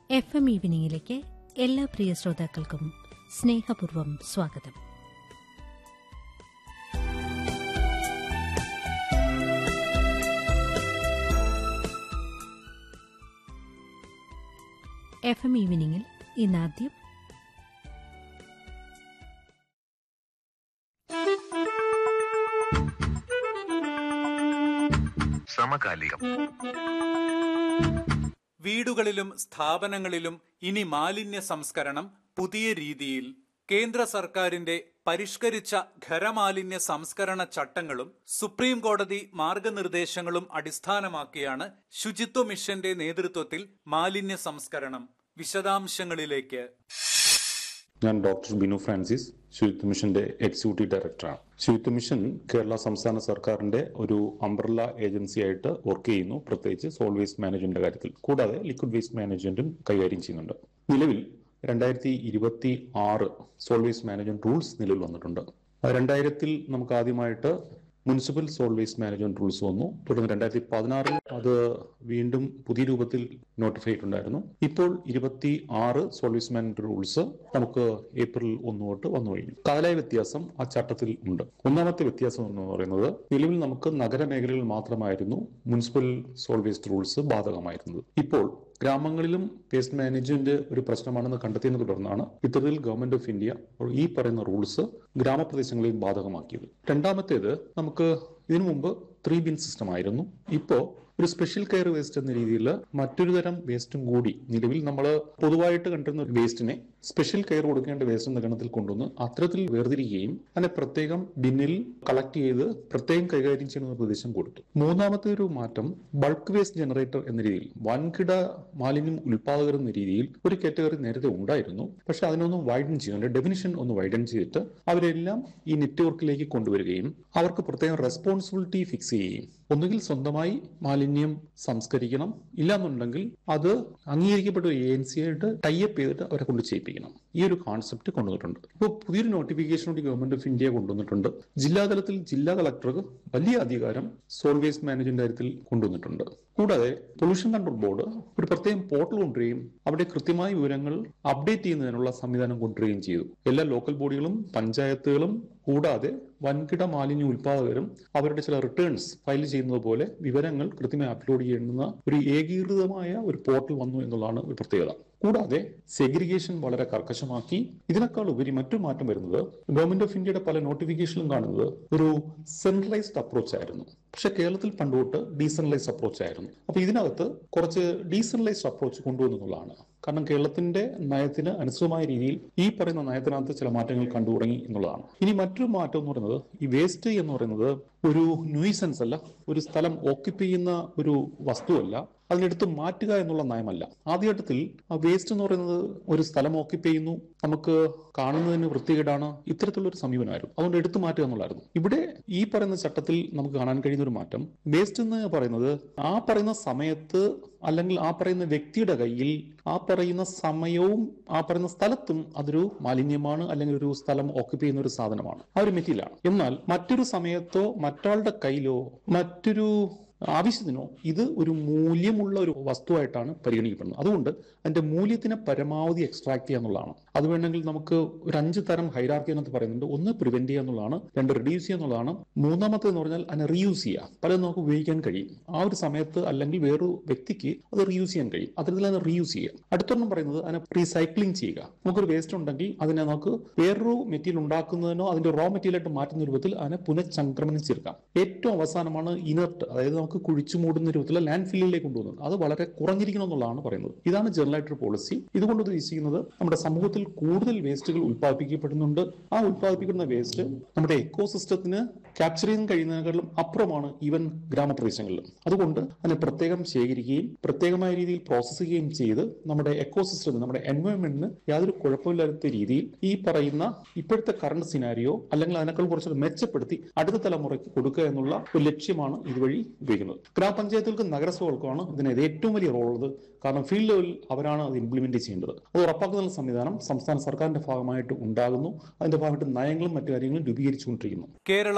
F M ഈവനിങ്ങിലേക്ക് എല്ലാ പ്രിയ ശ്രോതാക്കൾക്കും സ്നേഹപൂർവ്വം സ്വാഗതം എഫ് എം ഈവനിങ്ങിൽ ഇന്നാദ്യം സമകാലികം വീടുകളിലും സ്ഥാപനങ്ങളിലും ഇനി മാലിന്യ സംസ്കരണം പുതിയ രീതിയിൽ കേന്ദ്ര സർക്കാരിന്റെ പരിഷ്കരിച്ച ഖരമാലിന്യ സംസ്കരണ ചട്ടങ്ങളും സുപ്രീം കോടതി മാർഗനിർദ്ദേശങ്ങളും അടിസ്ഥാനമാക്കിയാണ് ശുചിത്വ മിഷന്റെ നേതൃത്വത്തിൽ മാലിന്യ സംസ്കരണം വിശദാംശങ്ങളിലേക്ക് ഞാൻ ഡോക്ടർ ബിനു ഫ്രാൻസിസ് ശുചിത്വ മിഷന്റെ എക്സിക്യൂട്ടീവ് ഡയറക്ടറാണ് ശുചിത്വ മിഷൻ കേരള സംസ്ഥാന സർക്കാരിന്റെ ഒരു അംബ്രല്ല ഏജൻസി ആയിട്ട് വർക്ക് ചെയ്യുന്നു പ്രത്യേകിച്ച് സോൾ വേസ്റ്റ് മാനേജ്മെന്റിന്റെ കാര്യത്തിൽ കൂടാതെ ലിക്വിഡ് വേസ്റ്റ് മാനേജ്മെന്റും കൈകാര്യം ചെയ്യുന്നുണ്ട് നിലവിൽ രണ്ടായിരത്തി ഇരുപത്തി ആറ് സോൾ വേസ്റ്റ് മാനേജ്മെന്റ് റൂൾസ് നിലവിൽ വന്നിട്ടുണ്ട് രണ്ടായിരത്തിൽ നമുക്ക് ആദ്യമായിട്ട് municipal solid waste management rules വന്നു തുടർന്ന് രണ്ടായിരത്തി പതിനാറിൽ അത് വീണ്ടും പുതിയ രൂപത്തിൽ നോട്ടിഫൈ ചെയ്തിട്ടുണ്ടായിരുന്നു ഇപ്പോൾ ഇരുപത്തി ആറ് സോൾ വേസ്റ്റ് മാനേജ്മെന്റ് റൂൾസ് നമുക്ക് ഏപ്രിൽ ഒന്ന് തൊട്ട് വന്നു കഴിഞ്ഞു കാലായ വ്യത്യാസം ആ ചട്ടത്തിൽ ഉണ്ട് ഒന്നാമത്തെ വ്യത്യാസം എന്ന് പറയുന്നത് നിലവിൽ നമുക്ക് നഗരമേഖലകളിൽ മാത്രമായിരുന്നു മുനിസിപ്പൽ സോൾ വേസ്റ്റ് റൂൾസ് ബാധകമായിരുന്നത് ഇപ്പോൾ ഗ്രാമങ്ങളിലും വേസ്റ്റ് മാനേജ്മെന്റ് ഒരു പ്രശ്നമാണെന്ന് കണ്ടെത്തിയതിനെ തുടർന്നാണ് ഇത്തരത്തിൽ ഗവൺമെന്റ് ഓഫ് ഇന്ത്യ ഈ പറയുന്ന റൂൾസ് ഗ്രാമപ്രദേശങ്ങളിൽ ബാധകമാക്കിയത് രണ്ടാമത്തേത് നമുക്ക് ഇതിനു മുമ്പ് ത്രീ ബിൻ സിസ്റ്റം ആയിരുന്നു ഇപ്പോ ഒരു സ്പെഷ്യൽ കെയർ വേസ്റ്റ് എന്ന രീതിയിൽ മറ്റൊരു തരം വേസ്റ്റും കൂടി നിലവിൽ നമ്മൾ പൊതുവായിട്ട് കണ്ടിരുന്ന വേസ്റ്റിനെ സ്പെഷ്യൽ കെയർ കൊടുക്കേണ്ട വേസ്റ്റ് എന്ന ഗണത്തിൽ കൊണ്ടുവന്ന് അത്തരത്തിൽ വേർതിരിക്കുകയും അതിനെ പ്രത്യേകം ബിന്നിൽ കളക്ട് ചെയ്ത് പ്രത്യേകം കൈകാര്യം ചെയ്യുന്ന നിർദ്ദേശം കൊടുത്തു മൂന്നാമത്തെ ഒരു മാറ്റം ബൾക്ക് വേസ്റ്റ് ജനറേറ്റർ എന്ന രീതിയിൽ വൻകിട മാലിന്യം ഉൽപാദകർ എന്ന രീതിയിൽ ഒരു കാറ്റഗറി നേരത്തെ ഉണ്ടായിരുന്നു പക്ഷെ അതിനൊന്ന് വൈഡൻ ചെയ്യുന്നുണ്ട് ഡെഫിനിഷൻ ഒന്ന് വൈഡൻ ചെയ്തിട്ട് അവരെല്ലാം ഈ നെറ്റ്വർക്കിലേക്ക് കൊണ്ടുവരികയും അവർക്ക് പ്രത്യേകം റെസ്പോൺസിബിലിറ്റി ഫിക്സ് ചെയ്യുകയും ഒന്നുകിൽ സ്വന്തമായി മാലിന്യം സംസ്കരിക്കണം ഇല്ലാന്നുണ്ടെങ്കിൽ അത് അംഗീകരിക്കപ്പെട്ട ഒരു ഏജൻസി ആയിട്ട് ടൈപ്പ് ചെയ്തിട്ട് അവരെ കൊണ്ട് ചെയ്യിപ്പിക്കണം ഈ ഒരു കോൺസെപ്റ്റ് കൊണ്ടുവന്നിട്ടുണ്ട് ഇപ്പോൾ പുതിയൊരു നോട്ടിഫിക്കേഷൻ കൂടി ഗവൺമെന്റ് ഓഫ് ഇന്ത്യ കൊണ്ടുവന്നിട്ടുണ്ട് ജില്ലാതലത്തിൽ ജില്ലാ കളക്ടർക്ക് വലിയ അധികാരം സോൾ വേസ്റ്റ് മാനേജ്മെന്റ് കാര്യത്തിൽ കൊണ്ടുവന്നിട്ടുണ്ട് കൂടാതെ പൊല്യൂഷൻ കൺട്രോൾ ബോർഡ് ഒരു പ്രത്യേകം പോർട്ടൽ കൊണ്ടുവരികയും അവിടെ കൃത്യമായ വിവരങ്ങൾ അപ്ഡേറ്റ് ചെയ്യുന്നതിനുള്ള സംവിധാനം കൊണ്ടുവരികയും ചെയ്തു എല്ലാ ലോക്കൽ ബോഡികളും പഞ്ചായത്തുകളും കൂടാതെ വൻകിട മാലിന്യ ഉൽപാദകരും അവരുടെ ചില റിട്ടേൺസ് ഫയൽ ചെയ്യുന്നത് പോലെ വിവരങ്ങൾ കൃത്യമായി അപ്ലോഡ് ചെയ്യുന്ന ഒരു ഏകീകൃതമായ ഒരു പോർട്ടൽ വന്നു എന്നുള്ളതാണ് ഒരു പ്രത്യേകത കൂടാതെ സെഗ്രിഗേഷൻ വളരെ കർക്കശമാക്കി ഇതിനേക്കാൾ ഉപരി മറ്റൊരു മാറ്റം വരുന്നത് ഗവൺമെന്റ് ഓഫ് ഇന്ത്യയുടെ പല നോട്ടിഫിക്കേഷനിലും കാണുന്നത് ഒരു സെൻട്രലൈസ്ഡ് അപ്രോച്ച് ആയിരുന്നു പക്ഷെ കേരളത്തിൽ പണ്ടുതൊട്ട് ഡീസെൻട്രലൈസ്ഡ് അപ്രോച്ച് ആയിരുന്നു അപ്പൊ ഇതിനകത്ത് കുറച്ച് ഡീസെൻട്രലൈസ്ഡ് അപ്രോച്ച് കൊണ്ടുവന്നുള്ളതാണ് കാരണം കേരളത്തിന്റെ നയത്തിന് അനുസൃതമായ രീതിയിൽ ഈ പറയുന്ന നയത്തിനകത്ത് ചില മാറ്റങ്ങൾ കണ്ടു തുടങ്ങി എന്നുള്ളതാണ് ഇനി മറ്റൊരു മാറ്റം എന്ന് പറയുന്നത് ഈ വേസ്റ്റ് എന്ന് പറയുന്നത് ഒരു ന്യൂസൻസ് അല്ല ഒരു സ്ഥലം ഓക്യുപ്പൈ ചെയ്യുന്ന ഒരു വസ്തുവല്ല അതിനെടുത്ത് മാറ്റുക എന്നുള്ള നയമല്ല ആദ്യഘട്ടത്തിൽ ആ വേസ്റ്റ് എന്ന് പറയുന്നത് ഒരു സ്ഥലം ഓക്യുപ്പൈ ചെയ്യുന്നു നമുക്ക് കാണുന്നതിന് വൃത്തികേടാണ് ഇത്തരത്തിലുള്ള ഒരു സമീപനമായിരുന്നു അതുകൊണ്ട് എടുത്തു മാറ്റുക എന്നുള്ളായിരുന്നു ഇവിടെ ഈ പറയുന്ന ചട്ടത്തിൽ നമുക്ക് കാണാൻ കഴിയുന്ന ഒരു മാറ്റം വേസ്റ്റ് എന്ന് പറയുന്നത് ആ പറയുന്ന സമയത്ത് അല്ലെങ്കിൽ ആ പറയുന്ന വ്യക്തിയുടെ കയ്യിൽ ആ പറയുന്ന സമയവും ആ പറയുന്ന സ്ഥലത്തും അതൊരു മാലിന്യമാണ് അല്ലെങ്കിൽ ഒരു സ്ഥലം ഓക്യുപ്പൈ ചെയ്യുന്ന ഒരു സാധനമാണ് ആ ഒരു മെറ്റീരിയലാണ് എന്നാൽ മറ്റൊരു സമയത്തോ മറ്റൊരാളുടെ കയ്യിലോ മറ്റൊരു ആവശ്യത്തിനോ ഇത് ഒരു മൂല്യമുള്ള ഒരു വസ്തുവായിട്ടാണ് പരിഗണിക്കപ്പെടുന്നത് അതുകൊണ്ട് അതിന്റെ മൂല്യത്തിനെ പരമാവധി എക്സ്ട്രാക്ട് ചെയ്യുക എന്നുള്ളതാണ് അത് വേണമെങ്കിൽ നമുക്ക് ഒരു അഞ്ച് തരം ഹൈറാർക്കി എന്നൊക്കെ പറയുന്നുണ്ട് ഒന്ന് പ്രിവെന്റ് ചെയ്യുക എന്നുള്ളതാണ് രണ്ട് റിഡ്യൂസ് ചെയ്യുക എന്നുള്ളതാണ് മൂന്നാമത്തെ എന്ന് പറഞ്ഞാൽ അതിനെ റീയൂസ് ചെയ്യുക പലതും നമുക്ക് ഉപയോഗിക്കാൻ കഴിയും ആ ഒരു സമയത്ത് അല്ലെങ്കിൽ വേറൊരു വ്യക്തിക്ക് അത് റീയൂസ് ചെയ്യാൻ കഴിയും അത്തരത്തിൽ അതിനെ റീയൂസ് ചെയ്യുക അടുത്തൊരെണ്ണം പറയുന്നത് അതിനെ റീസൈക്ലിംഗ് ചെയ്യുക നമുക്കൊരു വേസ്റ്റ് ഉണ്ടെങ്കിൽ അതിനെ നമുക്ക് വേറൊരു മെറ്റീരിയൽ ഉണ്ടാക്കുന്നതിനോ അതിന്റെ റോ മെറ്റീരിയലായിട്ട് മാറ്റുന്ന രൂപത്തിൽ അതിനെ പുനഃചംക്രമണം ചേർക്കാം ഏറ്റവും അവസാനമാണ് ഇനർട്ട് അതായത് നമുക്ക് കുഴിച്ചു മൂടുന്ന രൂപത്തിലുള്ള ലാൻഡ് ഫില്ലിലേക്ക് കൊണ്ടുവന്നത് അത് വളരെ കുറഞ്ഞിരിക്കണം എന്നുള്ളതാണ് പറയുന്നത് ഇതാണ് ജനറൽ ആയിട്ടൊരു പോളിസി ഇതുകൊണ്ട് ഉദ്ദേശിക്കുന്നത് നമ്മുടെ സമൂഹത്തിൽ കൂടുതൽ വേസ്റ്റുകൾ ഉത്പാദിപ്പിക്കപ്പെടുന്നുണ്ട് ആ ഉത്പാദിപ്പിക്കുന്ന വേസ്റ്റ് നമ്മുടെ എക്കോ സിസ്റ്റത്തിന് ക്യാപ്ചർ ചെയ്യാൻ കഴിയുന്നതിനേക്കാളും അപ്പുറമാണ് ഈവൻ ഗ്രാമപ്രദേശങ്ങളിലും അതുകൊണ്ട് അതിനെ പ്രത്യേകം ശേഖരിക്കുകയും പ്രത്യേകമായ രീതിയിൽ പ്രോസസ് ചെയ്യുകയും ചെയ്ത് നമ്മുടെ എക്കോ സിസ്റ്റത്തിന് നമ്മുടെ എൻവയോൺമെന്റിന് യാതൊരു കുഴപ്പമില്ലാത്ത രീതിയിൽ ഈ പറയുന്ന ഇപ്പോഴത്തെ കറണ്ട് സിനാരിയോ അല്ലെങ്കിൽ അതിനേക്കാൾ കുറച്ചുകൂടി മെച്ചപ്പെടുത്തി അടുത്ത തലമുറയ്ക്ക് കൊടുക്കുക എന്നുള്ള ഒരു ലക്ഷ്യമാണ് ഇതുവഴി ഉപയോഗിക്കുന്നത് ഗ്രാമപഞ്ചായത്തുകൾക്കും നഗരസഭകൾക്കുമാണ് ഇതിന് ഏറ്റവും വലിയ റോൾ ഉള്ളത് കാരണം ഫീൽഡ് ലെവലിൽ അവരാണ് അത് ഇംപ്ലിമെന്റ് ചെയ്യേണ്ടത് അത് ഉറപ്പാക്കുന്ന സംവിധാനം സംസ്ഥാന സർക്കാരിന്റെ ഭാഗമായിട്ട് ഉണ്ടാകുന്നു അതിന്റെ ഭാഗമായിട്ട് നയങ്ങളും മറ്റു കാര്യങ്ങളും രൂപീകരിച്ചുകൊണ്ടിരിക്കുന്നു കേരള